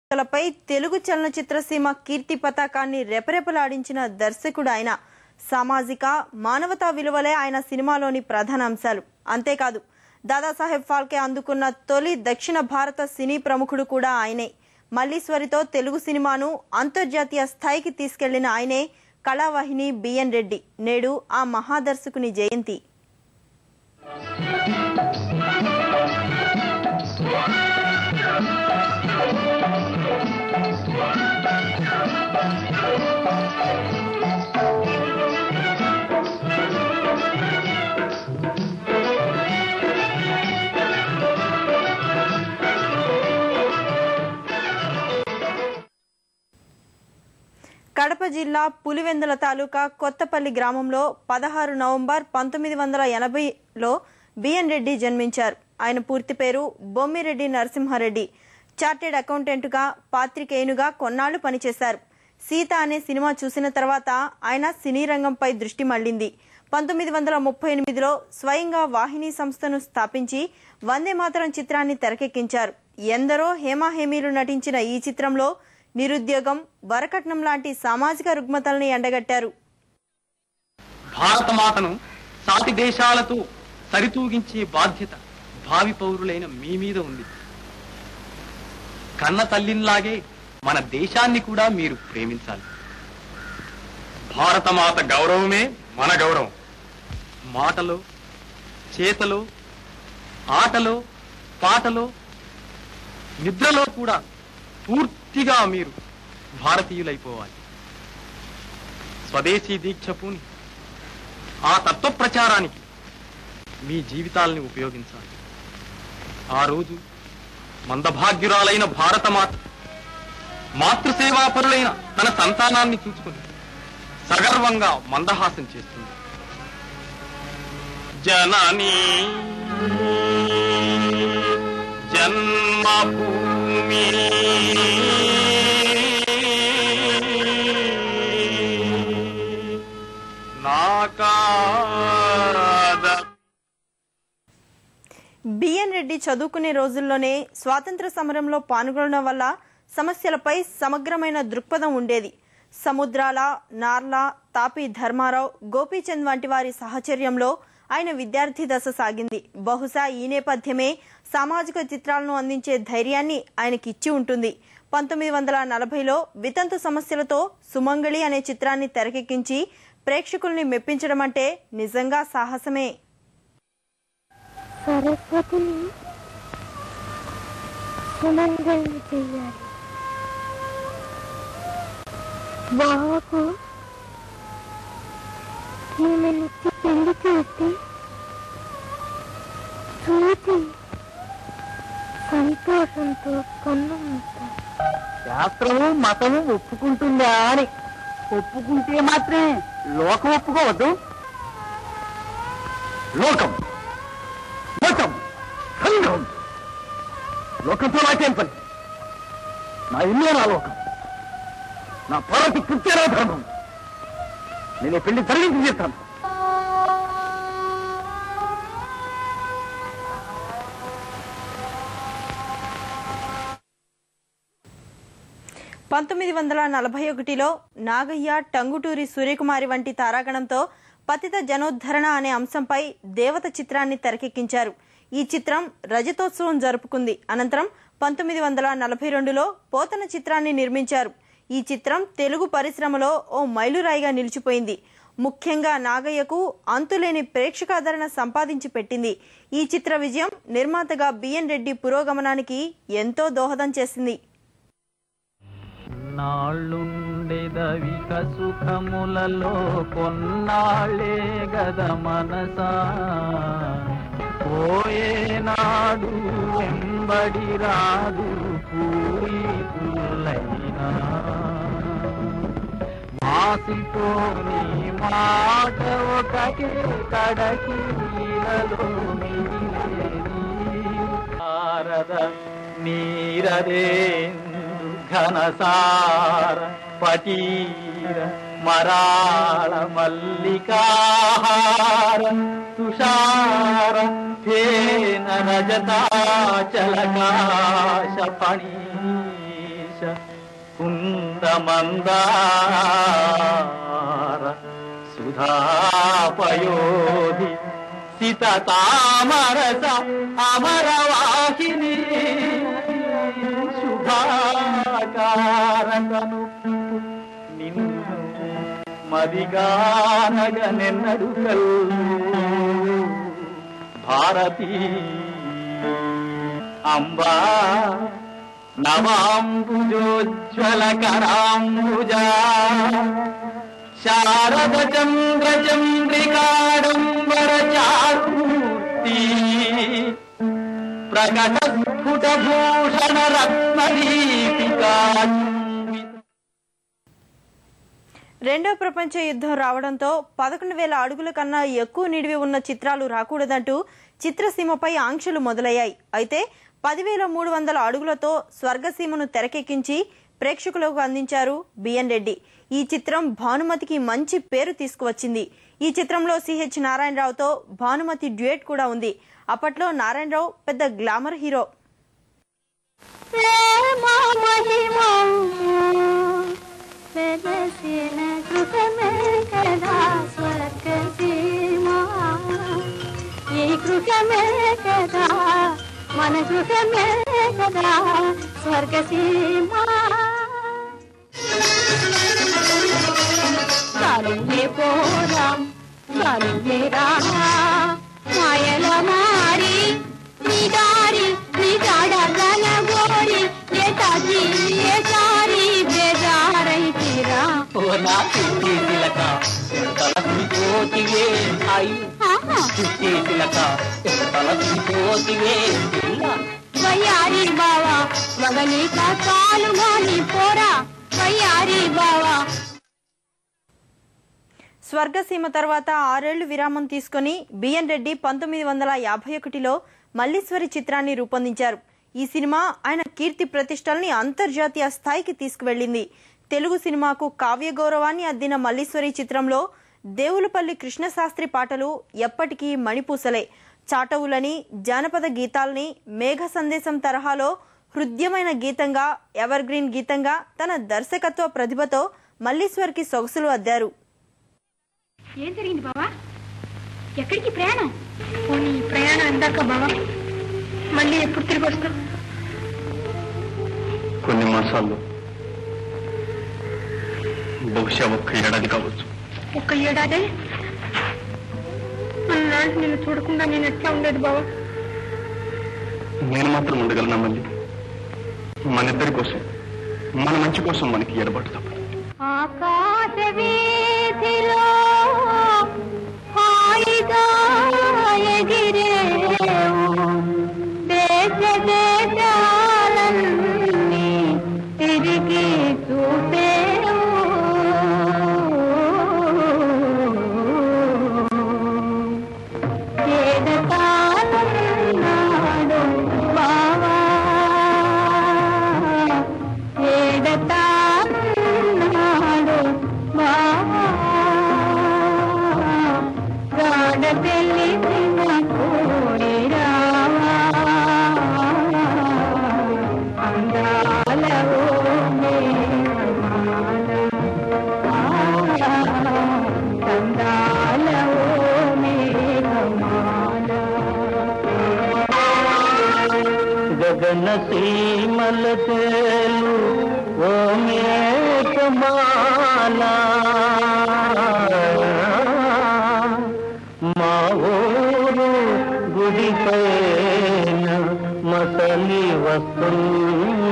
లపై తెలుగు చలనచిత్ర సీమ కీర్తి పతాకాన్ని రెపరెపలాడించిన దర్శకుడు ఆయన సామాజిక మానవతా విలువలే ఆయన సినిమాలోని ప్రధాన అంశాలు అంతేకాదు దాదాసాహెబ్ ఫాల్కే అందుకున్న తొలి దక్షిణ భారత సినీ ప్రముఖుడు కూడా ఆయనే మల్లీశ్వరితో తెలుగు సినిమాను అంతర్జాతీయ స్థాయికి తీసుకెళ్లిన ఆయనే కళావాహిని బిఎన్ రెడ్డి నేడు ఆ మహాదర్శకుని జయంతి కడప జిల్లా పులివెందుల తాలూకా కొత్తపల్లి గ్రామంలో పదహారు నవంబర్ పంతొమ్మిది వందల ఎనభైలో బిఎన్ రెడ్డి జన్మించారు ఆయన పూర్తి పేరు బొమ్మిరెడ్డి నరసింహారెడ్డి చార్టెడ్ అకౌంటెంట్గా పాత్రికేయునుగా కొన్నాళ్లు పనిచేశారు సీత అనే సినిమా చూసిన తర్వాత ఆయన సినీ రంగంపై దృష్టి మళ్లింది పంతొమ్మిది వందల ముప్పై ఎనిమిదిలో స్వయంగా వాహిని సంస్థను స్థాపించి వందే మాతరం చిత్రాన్ని తెరకెక్కించారు ఎందరో హేమాహేమీలు నటించిన ఈ చిత్రంలో నిరుద్యోగం వరకట్నం లాంటి సామాజిక రుగ్మతల్ని ఎండగట్టారు భారతమాతను సాటి దేశాలతో సరితూగించే బాధ్యత భావి పౌరులైన మీ మీద ఉంది కన్న తల్లిలాగే మన దేశాన్ని కూడా మీరు ప్రేమించాలి భారతమాత గౌరవమే మన గౌరవం మాటలో చేతలో ఆటలో పాటలో నిద్రలో కూడా పూర్తిగా మీరు భారతీయులైపోవాలి స్వదేశీ దీక్ష పూని ఆ తత్వ ప్రచారానికి మీ జీవితాల్ని ఉపయోగించాలి ఆ రోజు మందభాగ్యురాలైన భారతమాత మాతృసేవాపరులైన తన సంతానాన్ని చూసుకుని సగర్వంగా మందహాసం చేస్తుంది జననీ జన్మభూమి నాకాద బిఎన్ రెడ్డి చదువుకునే రోజుల్లోనే స్వాతంత్ర సమరంలో పాల్గొనడం వల్ల సమస్యలపై సమగ్రమైన దృక్పథం ఉండేది సముద్రాల నార్ల తాపి ధర్మారావు గోపీచంద్ వంటి వారి సహచర్యంలో ఆయన విద్యార్థి దశ సాగింది బహుశా ఈ నేపథ్యమే సామాజిక చిత్రాలను అందించే ధైర్యాన్ని ఆయనకి ఇచ్చి ఉంటుంది పంతొమ్మిది వందల నలభైలో వితంతు సమస్యలతో సుమంగళి అనే చిత్రాన్ని తెరకెక్కించి ప్రేక్షకుల్ని మెప్పించడం అంటే నిజంగా సాహసమే సరస్వతిని సుమంగళి చెయ్యాలి బావకు ఈమెనిచ్చి పెళ్లి చేసి చూసి సంతోషంతో కన్ను మూస్తారు శాస్త్రము మతము ఒప్పుకుంటుందా అని ఒప్పుకుంటే మాత్రమే లోకం ఒప్పుకోవద్దు లోకం మతం సంఘం లోకంతో నాకేం పని నా ఇల్లే నా లోకం నా పార్వతి కృత్యరా ధర్మం నేను ఈ పెళ్లి జరిగించి చేస్తాను పంతొమ్మిది వందల నలభై ఒకటిలో నాగయ్య టంగుటూరి సూర్యకుమారి వంటి తారాగణంతో పతిత జనోద్ధరణ అనే అంశంపై దేవత చిత్రాన్ని తెరకెక్కించారు ఈ చిత్రం రజతోత్సవం జరుపుకుంది అనంతరం పంతొమ్మిది వందల నలభై రెండులో పోతన చిత్రాన్ని నిర్మించారు ఈ చిత్రం తెలుగు పరిశ్రమలో ఓ మైలురాయిగా నిలిచిపోయింది ముఖ్యంగా నాగయ్యకు అంతులేని ప్రేక్షకాదరణ సంపాదించి పెట్టింది ఈ చిత్ర విజయం నిర్మాతగా బిఎన్ రెడ్డి పురోగమనానికి ఎంతో దోహదం చేసింది నాళ్ళుండెదవిక సుఖములలో కొన్నాళ్ళే గద మనసా పోయేనాడు వెంబడి రాదు పూయి పుల్లైనా మాసిపోని మాట ఒకటే కడకి నీలలో మిగిలేది శారద నీరదేందు ఘనసార పటీర మరాళ మల్లికాహార తుషార ఫేన రజతాచలకాశ ఫణీశ కేశ కుందమందార సుధాపయోధి సిత తామరస అమరవాహిని శుభాకారకను నిన్ను మదిగానగ నిన్నడు భారతీ అంబా నవాంబుజోజ్వల కరాంబుజా శారద చంద్ర చంద్రికాడంబర చారుమూర్తి ప్రకట స్ఫుట భూషణ రత్నదీపికా రెండో ప్రపంచ యుద్ధం రావడంతో పదకొండు వేల అడుగుల కన్నా ఎక్కువ నిడివి ఉన్న చిత్రాలు రాకూడదంటూ చిత్రసీమపై ఆంక్షలు మొదలయ్యాయి అయితే పదివేల మూడు వందల అడుగులతో స్వర్గసీమను తెరకెక్కించి ప్రేక్షకులకు అందించారు బిఎన్ రెడ్డి ఈ చిత్రం భానుమతికి మంచి పేరు తీసుకువచ్చింది ఈ చిత్రంలో సిహెచ్ నారాయణరావుతో భానుమతి డ్యూయట్ కూడా ఉంది అప్పట్లో నారాయణరావు పెద్ద గ్లామర్ హీరో ప్రేమ మహిమము వెలసిన కృతమే కదా స్వర్గసీమ ఈ కృతమే కదా మన కృతమే కదా స్వర్గసీమ చాలులే పోరాం చాలులే రా మాయల మారి నీ దారి నీ జాడ గోరి ఏ తాకి ఏ సారి బేజారైతిరా ఓ నా చిట్టి తిలక తలసి పోతివే అయ్యు చిట్టి తిలక తలసి పోతివే పిల్ల వయ్యారి బావా మగని కాలు గాని పోరా వయ్యారి బావా స్వర్గసీమ తర్వాత ఆరేళ్లు విరామం తీసుకుని బిఎన్ రెడ్డి పంతొమ్మిది వందల యాభై ఒకటిలో మల్లీశ్వరి చిత్రాన్ని రూపొందించారు ఈ సినిమా ఆయన కీర్తి ప్రతిష్టల్ని అంతర్జాతీయ స్థాయికి తీసుకువెళ్లింది తెలుగు సినిమాకు కావ్య గౌరవాన్ని అద్దిన మల్లీశ్వరి చిత్రంలో దేవులపల్లి కృష్ణశాస్త్రి పాటలు ఎప్పటికీ మణిపూసలే చాటవులని జానపద గీతాల్ని మేఘ సందేశం తరహాలో హృద్యమైన గీతంగా ఎవర్ గ్రీన్ గీతంగా తన దర్శకత్వ ప్రతిభతో మల్లీశ్వర్కి సొగసులు అద్దారు ఏం జరిగింది బావా ఎక్కడికి ప్రయాణం పోనీ ప్రయాణం ఎందాక బావా మళ్ళీ ఎప్పుడు తిరిగి వస్తాం కొన్ని మాసాల్లో బహుశా ఒక్క ఏడాది కావచ్చు ఒక్క ఏడాదే అన్నాడు నిన్ను చూడకుండా నేను ఎట్లా ఉండేది బావా నేను మాత్రం ఉండగలనా మళ్ళీ మన ఇద్దరి కోసం మన మంచి కోసం మనకి ఎడబాటు తప్పదు ఆకాశ వీధిలో హాయిగా ఎగిరేవు దేశ దేశాలన్నీ తిరిగి చూసేవు ఏడతానన్నాడు బావా ఏడతానన్నాడు బావా గాఢ తెలిసిన కోడి రావా అందాల ఓ మేఘమాల అందాల ఓ మేఘమాల గగన సీమల తేలు ఓ మేఘమాల మా ఊరు గుడి పైన మసలి వస్తుంది